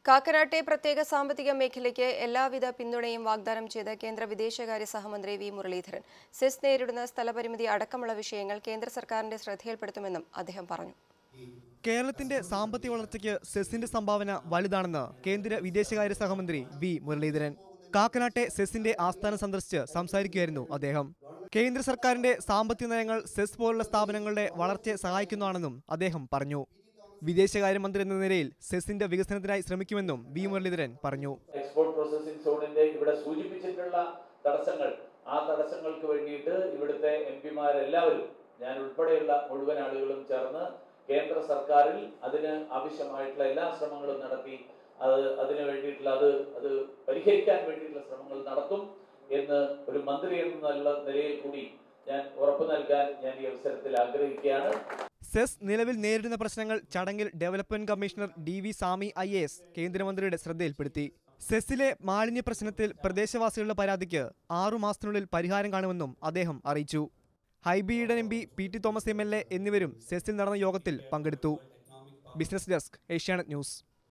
കാക്കനാട്ടെ പ്രത്യേക സാമ്പത്തിക മേഖലയ്ക്ക് എല്ലാവിധ പിന്തുണയും വാഗ്ദാനം ചെയ്ത കേന്ദ്ര വിദേശകാര്യ സഹമന്ത്രി വി മുരളീധരൻ സെസ് നേരിടുന്ന സ്ഥലപരിമിതി അടക്കമുള്ള വിഷയങ്ങൾ കേന്ദ്ര സർക്കാരിന്റെ ശ്രദ്ധയിൽപ്പെടുത്തുമെന്നും അദ്ദേഹം പറഞ്ഞു കേരളത്തിന്റെ സാമ്പത്തിക വളർച്ചയ്ക്ക് സെസിന്റെ സംഭാവന വലുതാണെന്ന് കേന്ദ്ര വിദേശകാര്യ സഹമന്ത്രി വി മുരളീധരൻ കാക്കനാട്ടെ സെസിന്റെ ആസ്ഥാനം സന്ദർശിച്ച് സംസാരിക്കുകയായിരുന്നു അദ്ദേഹം കേന്ദ്ര സർക്കാരിന്റെ സാമ്പത്തിക നയങ്ങൾ സെസ് പോലുള്ള സ്ഥാപനങ്ങളുടെ വളർച്ചയെ സഹായിക്കുന്നതാണെന്നും അദ്ദേഹം പറഞ്ഞു വിദേശകാര്യമന്ത്രി എന്ന നിലയിൽ സെസിന്റെ വികസനത്തിനായി ശ്രമിക്കുമെന്നും വി മുരളീധരൻ പറഞ്ഞു എക്സ്പോർട്ട് പ്രോസസ്സിംഗ് സോണിന്റെ ഇവിടെ സൂചിപ്പിച്ചിട്ടുള്ള തടസ്സങ്ങൾ ആ തടസ്സങ്ങൾക്ക് വേണ്ടിയിട്ട് ഇവിടുത്തെ എം പിമാരെല്ലാവരും ഞാൻ ഉൾപ്പെടെയുള്ള മുഴുവൻ ആളുകളും ചേർന്ന് കേന്ദ്ര സർക്കാരിൽ അതിന് ആവശ്യമായിട്ടുള്ള എല്ലാ ശ്രമങ്ങളും നടത്തി അത് അതിന് വേണ്ടിയിട്ടുള്ള അത് അത് പരിഹരിക്കാൻ വേണ്ടിയിട്ടുള്ള ശ്രമങ്ങൾ നടത്തും എന്ന് ഒരു മന്ത്രി എന്നുള്ള നിലയിൽ കൂടി ഞാൻ ഉറപ്പു നൽകാൻ ഞാൻ ഈ അവസരത്തിൽ ആഗ്രഹിക്കുകയാണ് സെസ് നിലവിൽ നേരിടുന്ന പ്രശ്നങ്ങൾ ചടങ്ങിൽ development commissioner D V Sami I A S കേന്ദ്രമന്ത്രിയുടെ ശ്രദ്ധയിൽപ്പെടുത്തി സെസ്സിലെ മാലിന്യ പ്രശ്നത്തിൽ പ്രദേശവാസികളുടെ പരാതിക്ക് ആറു മാസത്തിനുള്ളിൽ പരിഹാരം കാണുമെന്നും അദ്ദേഹം അറിയിച്ചു Hibi Eden M P P T Thomas M L A എന്നിവരും സെസ്സിൽ നടന്ന യോഗത്തിൽ പങ്കെടുത്തു ബിസിനസ് ഡെസ്ക് ഏഷ്യാനെറ്റ് ന്യൂസ്